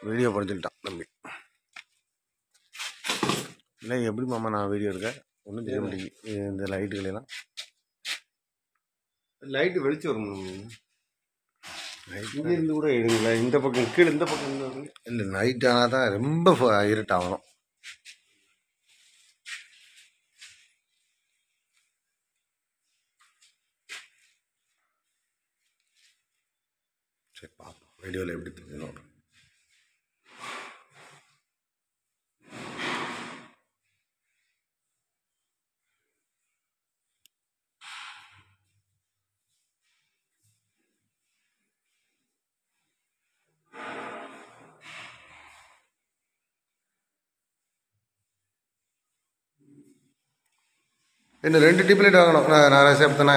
Video பண்ண சொல்லிட்டான் தம்பி இல்லை எப்படி மாமா நான் வீடியோ எடுக்க ஒன்றும் தெரிய மாட்டேங்குது இந்த லைட்டுகளெல்லாம் லைட்டு வெளிச்சு வரணும் லைட் இங்க இருந்து கூட எடுங்களேன் இந்த பக்கம் கீழே இந்த பக்கம் இருந்து வருங்க. இல்லை நைட் ஆனால் தான் ரொம்ப ஃப- இருட்டாகணும் சரி பார்ப்போம் வீடியோவில் எப்படி தெரியும் இன்னும் ரெண்டு டிப்லெட் வாங்கணும் நான் நான் ரெசிப்ட் தானே